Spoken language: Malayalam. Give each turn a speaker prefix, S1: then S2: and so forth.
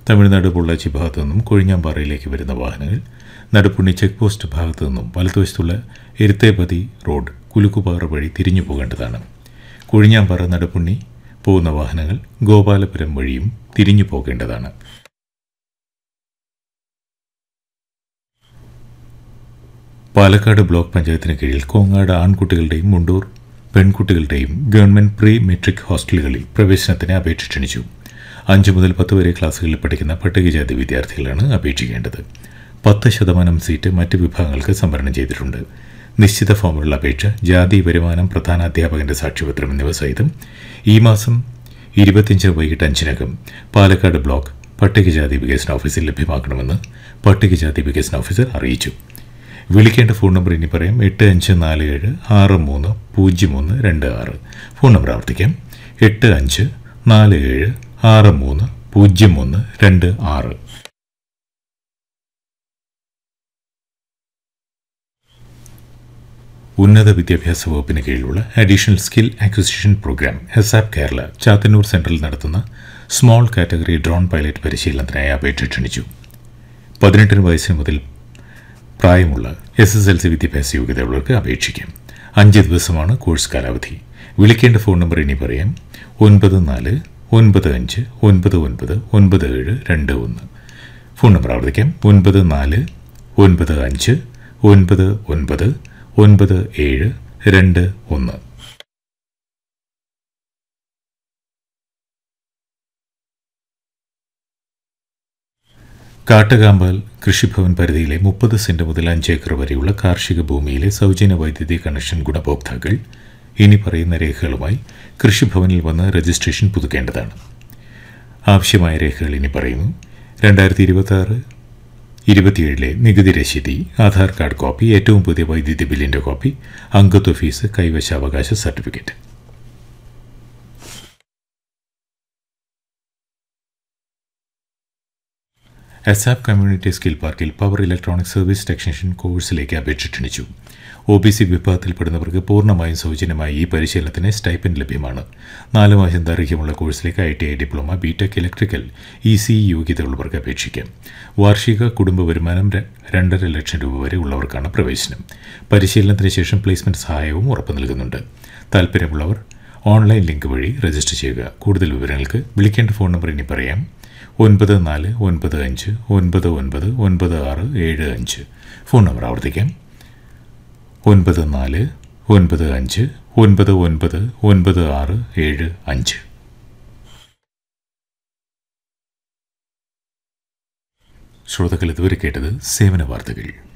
S1: തമിഴ്നാട് പൊള്ളാച്ചി ഭാഗത്തു നിന്നും കൊഴിഞ്ഞാമ്പാറയിലേക്ക് വരുന്ന വാഹനങ്ങൾ നടുപ്പുണ്ണി ചെക്ക് പോസ്റ്റ് ഭാഗത്തു നിന്നും വലതുവശത്തുള്ള എരുത്തേപതി റോഡ് കുലുക്കുപാറ വഴി തിരിഞ്ഞു പോകേണ്ടതാണ് കൊഴിഞ്ഞാമ്പാറ നടുപ്പുണ്ണി പോകുന്ന വാഹനങ്ങൾ ഗോപാലപുരം വഴിയും തിരിഞ്ഞു പോകേണ്ടതാണ് പാലക്കാട് ബ്ലോക്ക് പഞ്ചായത്തിന് കീഴിൽ കോങ്ങാട് ആൺകുട്ടികളുടെയും മുണ്ടൂർ പെൺകുട്ടികളുടെയും ഗവൺമെന്റ് പ്രീ മെട്രിക് ഹോസ്റ്റലുകളിൽ പ്രവേശനത്തിന് അപേക്ഷ ക്ഷണിച്ചു അഞ്ച് മുതൽ പത്ത് വരെ ക്ലാസ്സുകളിൽ പഠിക്കുന്ന പട്ടികജാതി വിദ്യാർത്ഥികളാണ് അപേക്ഷിക്കേണ്ടത് പത്ത് ശതമാനം സീറ്റ് മറ്റ് വിഭാഗങ്ങൾക്ക് സംവരണം ചെയ്തിട്ടുണ്ട് നിശ്ചിത ഫോമിലുള്ള അപേക്ഷ ജാതി വരുമാനം പ്രധാന അധ്യാപകന്റെ സാക്ഷ്യപത്രം എന്നിവ സഹിതം ഈ മാസം ഇരുപത്തിയഞ്ച് വൈകിട്ട് അഞ്ചിനകം പാലക്കാട് ബ്ലോക്ക് പട്ടികജാതി വികസന ഓഫീസിൽ ലഭ്യമാക്കണമെന്ന് പട്ടികജാതി വികസന ഓഫീസർ അറിയിച്ചു വിളിക്കേണ്ട ഫോൺ നമ്പർ ഇനി പറയാം എട്ട് അഞ്ച് നാല് ഏഴ് ആറ് മൂന്ന് പൂജ്യം ഒന്ന് രണ്ട് ആറ് ഫോൺ നമ്പർ ആവർത്തിക്കാം എട്ട് അഞ്ച് നാല് ഏഴ് ആറ് മൂന്ന് പൂജ്യം ഒന്ന് രണ്ട് ആറ് ഉന്നത വിദ്യാഭ്യാസ വകുപ്പിന് കീഴിലുള്ള additional skill acquisition programme ASAP Kerala Chathannur central നടത്തുന്ന സ്മോൾ കാറ്റഗറി ഡ്രോൺ പൈലറ്റ് പരിശീലനത്തിനായി അപേക്ഷ ക്ഷണിച്ചു പതിനെട്ടിന് വയസ്സിന് മുതൽ പ്രായമുള്ള എസ് എസ് എൽ സി വിദ്യാഭ്യാസ യോഗ്യതയുള്ളവർക്ക് അപേക്ഷിക്കാം അഞ്ച് ദിവസമാണ് കോഴ്സ് കാലാവധി വിളിക്കേണ്ട ഫോൺ നമ്പർ ഇനി പറയാം ഒൻപത് നാല് ഒൻപത് അഞ്ച് ഒൻപത് ഒൻപത് ഒൻപത് ഏഴ് രണ്ട് ഒന്ന് ഫോൺ നമ്പർ ആവർത്തിക്കാം ഒൻപത് നാല് ഒൻപത് അഞ്ച് ഒൻപത് ഒൻപത് ഒൻപത് ഏഴ് രണ്ട് ഒന്ന് കാട്ടകാമ്പാൽ കൃഷിഭവൻ പരിധിയിലെ മുപ്പത് സെന്റ് മുതൽ അഞ്ച് ഏക്കർ വരെയുള്ള കാർഷിക ഭൂമിയിലെ സൗജന്യ വൈദ്യുതി കണക്ഷൻ ഗുണഭോക്താക്കൾ ഇനി പറയുന്ന രേഖകളുമായി കൃഷിഭവനിൽ വന്ന് രജിസ്ട്രേഷൻ പുതുക്കേണ്ടതാണ് ആവശ്യമായ രേഖകൾ ഇനി പറയുന്നു രണ്ടായിരത്തി ഇരുപത്തി ആറ് ഇരുപത്തിയേഴിലെ നികുതി രശീതി ആധാർ കാർഡ് കോപ്പി ഏറ്റവും പുതിയ വൈദ്യുതി ബില്ലിന്റെ കോപ്പി അംഗത്വ ഫീസ് കൈവശാവകാശ സർട്ടിഫിക്കറ്റ് എസാപ്പ് കമ്മ്യൂണിറ്റി സ്കിൽ പാർക്കിൽ പവർ ഇലക്ട്രോണിക് സർവീസ് ടെക്നീഷ്യൻ കോഴ്സിലേക്ക് അപേക്ഷ ക്ഷണിച്ചു ഒ ബി സി വിഭാഗത്തിൽപ്പെടുന്നവർക്ക് പൂർണ്ണമായും സൗജന്യമായി ഈ പരിശീലനത്തിന് സ്റ്റൈപ്പൻ ലഭ്യമാണ് നാല് മാസം ദൈർഘ്യമുള്ള കോഴ്സിലേക്ക് I T I diploma B tech electrical E C യോഗ്യതയുള്ളവർക്ക് അപേക്ഷിക്കാം വാർഷിക കുടുംബ വരുമാനം ര- രണ്ടര ലക്ഷം രൂപ വരെ ഉള്ളവർക്കാണ് പ്രവേശനം പരിശീലനത്തിന് ശേഷം പ്ലേസ്മെന്റ് സഹായവും ഉറപ്പു നൽകുന്നുണ്ട് താല്പര്യമുള്ളവർ ഓൺലൈൻ ലിങ്ക് വഴി രജിസ്റ്റർ ചെയ്യുക കൂടുതൽ വിവരങ്ങൾക്ക് വിളിക്കേണ്ട ഫോൺ നമ്പർ ഇനി പറയാം ഒൻപത് നാല് ഒൻപത് അഞ്ച് ഒൻപത് ഒൻപത് ഒൻപത് ആറ് ഏഴ് അഞ്ച് ഫോൺ നമ്പർ ആവർത്തിക്കാം ഒൻപത് നാല് ഒൻപത് അഞ്ച് ഒൻപത് ഒൻപത് ഒൻപത് ആറ് ഏഴ് അഞ്ച് ശ്രോതാക്കൾ ഇതുവരെ കേട്ടത് സേവന വാർത്തകൾ